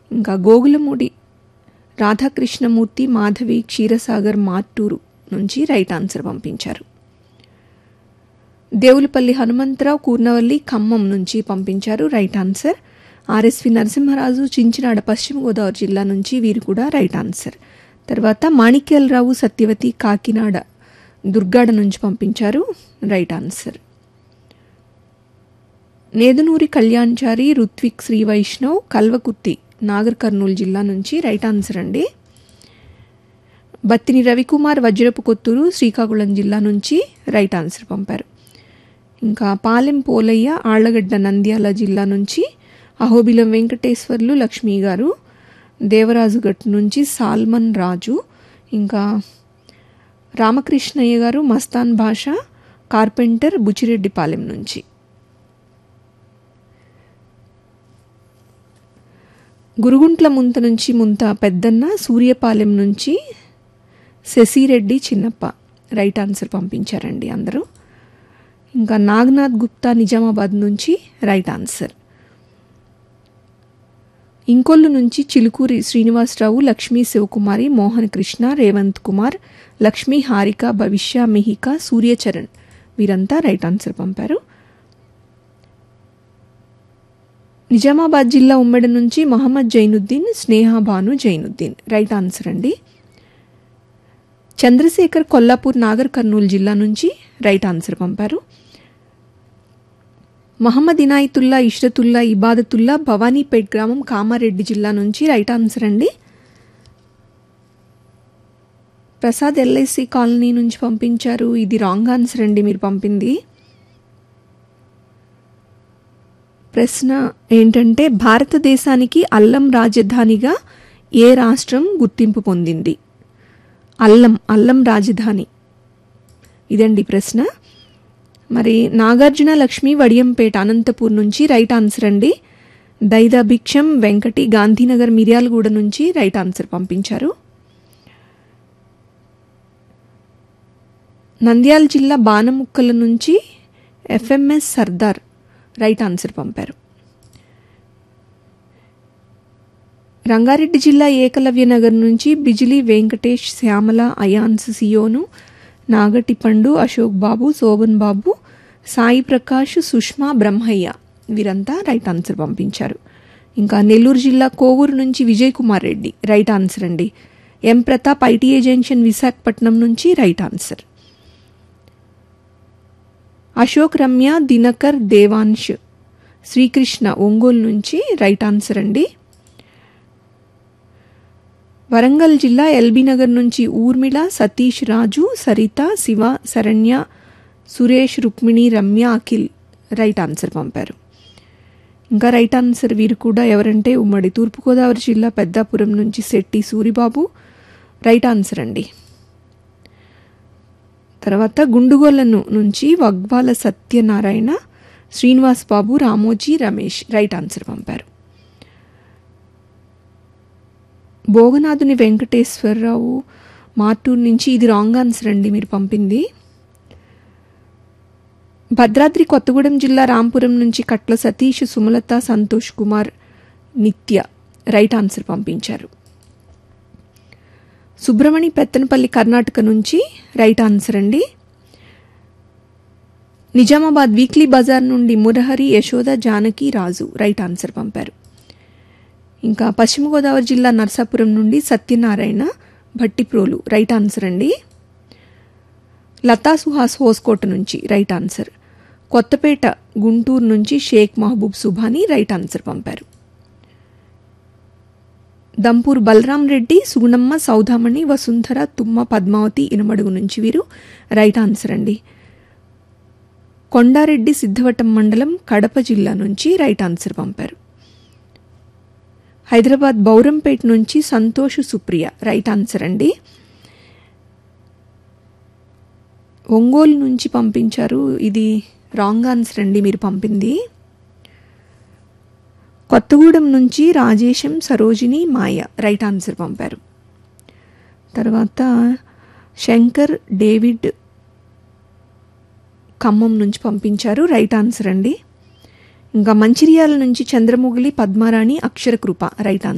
ఇంకా గోగులమూడి రాధాకృష్ణమూర్తి మాధవి క్షీరసాగర్ మార్టూరు నుంచి right answer పంపించారు దేవులపల్లి హనుమంతరావు కూర్నవల్లి ఖమ్మం నుంచి పంపించారు right answer RSV Narasimharaju Chinchinada Paschima Godavari జిల్లా నుంచి వీరు కూడా రైట్ ఆన్సర్ తర్వాత మాణిక్యాలరావు సత్యవతి కాకినాడ దుర్గాడ నుంచి పంపించారు రైట్ ఆన్సర్ నేదునూరి కళ్యాణ్చారి రుత్విక్ శ్రీ వైష్ణవ్ కల్వకుర్తి నాగర్ కర్నూలు జిల్లా నుంచి రైట్ ఆన్సర్ అండి బత్తిని రవికుమార్ వజ్రపు కొత్తూరు శ్రీకాకుళం జిల్లా నుంచి రైట్ ఆన్సర్ పంపారు ఇంకా పాలెం పోలయ్య ఆళ్లగడ్డ నంద్యాల జిల్లా నుంచి అహోబిలం వెంకటేశ్వర్లు లక్ష్మి గారు దేవరాజుగట్ నుంచి సాల్మన్ రాజు ఇంకా రామకృష్ణయ్య గారు మస్తాన్ భాష కార్పెంటర్ బుచ్చిరెడ్డిపాలెం నుంచి గురుగుంట్ల ముంత నుంచి ముంత పెద్దన్న సూర్యపాలెం నుంచి శశిరెడ్డి చిన్నప్ప రైట్ ఆన్సర్ పంపించారండి అందరూ ఇంకా నాగనాథ్ గుప్తా నిజామాబాద్ నుంచి రైట్ ఆన్సర్ ఇంకొల్లు నుంచి చిలుకూరి శ్రీనివాసరావు లక్ష్మీ శివకుమారి మోహన్ కృష్ణ రేవంత్ కుమార్ లక్ష్మీ హారిక భవిష్య మిహిక సూర్యచరణ్ వీరంతా రైట్ ఆన్సర్ పంపారు నిజామాబాద్ జిల్లా ఉమ్మడి నుంచి మహమ్మద్ జైనుద్దీన్ స్నేహ భాను జైనుద్దీన్ రైట్ ఆన్సర్ అండి చంద్రశేఖర్ కొల్లాపూర్ నాగర్ కర్నూలు జిల్లా నుంచి రైట్ ఆన్సర్ పంపారు మహమ్మద్ ఇనాయతుల్లా ఇష్రతుల్లా ఇబాదతుల్లా భవానీపేట్ గ్రామం కామారెడ్డి జిల్లా నుంచి రైట్ ఆన్సర్ అండి ప్రసాద్ ఎల్ఐసి కాలనీ నుంచి పంపించారు ఇది రాంగ్ ఆన్సర్ అండి మీరు పంపింది ప్రశ్న ఏంటంటే భారతదేశానికి అల్లం రాజధానిగా ఏ రాష్ట్రం గుర్తింపు పొందింది అల్లం అల్లం రాజధాని ఇదండి ప్రశ్న మరి నాగార్జున లక్ష్మి వడియంపేట అనంతపూర్ నుంచి రైట్ ఆన్సర్ అండి దైదాభిక్షం వెంకటి గాంధీనగర్ మిర్యాలగూడ నుంచి రైట్ ఆన్సర్ పంపించారు నంద్యాల జిల్లా బాణముక్కల నుంచి ఎఫ్ఎంఎస్ సర్దార్ రైట్ ఆన్సర్ పంపారు రంగారెడ్డి జిల్లా ఏకలవ్య నగర్ నుంచి బిజిలీ వెంకటేష్ శ్యామల అయాన్స్ సియోను నాగటి పండు అశోక్ బాబు శోభన్ బాబు సాయి ప్రకాష్ సుష్మా బ్రహ్మయ్య వీరంతా రైట్ ఆన్సర్ పంపించారు ఇంకా నెల్లూరు జిల్లా కోవూరు నుంచి విజయ్ కుమార్ రెడ్డి రైట్ ఆన్సర్ అండి M Pratap ITA junction Visakhapatnam నుంచి రైట్ ఆన్సర్ అశోక్ రమ్య దినకర్ దేవాంశ్ శ్రీకృష్ణ ఒంగోలు నుంచి రైట్ ఆన్సర్ అండి వరంగల్ జిల్లా ఎల్బీ నగర్ నుంచి ఊర్మిళ సతీష్ రాజు సరిత శివ శరణ్య సురేష్ రుక్మిణి రమ్య అఖిల్ రైట్ ఆన్సర్ పంపారు ఇంకా రైట్ ఆన్సర్ వీరు కూడా ఎవరంటే ఉమ్మడి తూర్పుగోదావరి జిల్లా పెద్దాపురం నుంచి శెట్టి సూరిబాబు రైట్ ఆన్సర్ అండి తర్వాత గుండుగోలను నుంచి వగ్వాల సత్యనారాయణ శ్రీనివాస్ బాబు రామోజీ రమేష్ రైట్ ఆన్సర్ పంపారు భోగనాథుని వెంకటేశ్వరరావు మార్టూర్ నుంచి ఇది రాంగ్ ఆన్సర్ అండి మీరు పంపింది భద్రాద్రి కొత్తగూడెం జిల్లా రాంపురం నుంచి కట్ల సతీష్ సుమలత సంతోష్ కుమార్ నిత్య రైట్ ఆన్సర్ పంపించారు సుబ్రమణి పెత్తనపల్లి కర్ణాటక నుంచి రైట్ ఆన్సర్ అండి నిజామాబాద్ వీక్లీ బజార్ నుండి మురహరి యశోద జానకి రాజు రైట్ ఆన్సర్ పంపారు ఇంకా పశ్చిమ గోదావరి జిల్లా నర్సాపురం నుండి సత్యనారాయణ భట్టిప్రోలు రైట్ ఆన్సర్ అండి లతా సుహాస్ హోస్కోట నుంచి రైట్ ఆన్సర్ కొత్తపేట గుంటూరు నుంచి షేక్ మహబూబ్ సుభాని రైట్ ఆన్సర్ పంపారు దంపూర్ బలరాం రెడ్డి సుగుణమ్మ సౌదామణి వసుంధర తుమ్మ పద్మావతి ఇనుమడుగు నుంచి వీరు రైట్ ఆన్సర్ అండి కొండారెడ్డి సిద్ధవటం మండలం కడప జిల్లా నుంచి రైట్ ఆన్సర్ పంపారు హైదరాబాద్ బౌరంపేట నుంచి సంతోష్ సుప్రియ రైట్ ఆన్సర్ అండి ఒంగోలు నుంచి పంపించారు ఇది రాంగ్ ఆన్సర్ అండి మీరు పంపింది కొత్తగూడెం నుంచి రాజేశం సరోజిని మాయ రైట్ ఆన్సర్ పంపారు తర్వాత శంకర్ డేవిడ్ ఖమ్మం నుంచి పంపించారు రైట్ ఆన్సర్ అండి ఇంకా మంచిర్యాల నుంచి చంద్రముగిలి పద్మారాణి అక్షరకృప రైట్ ఆన్సర్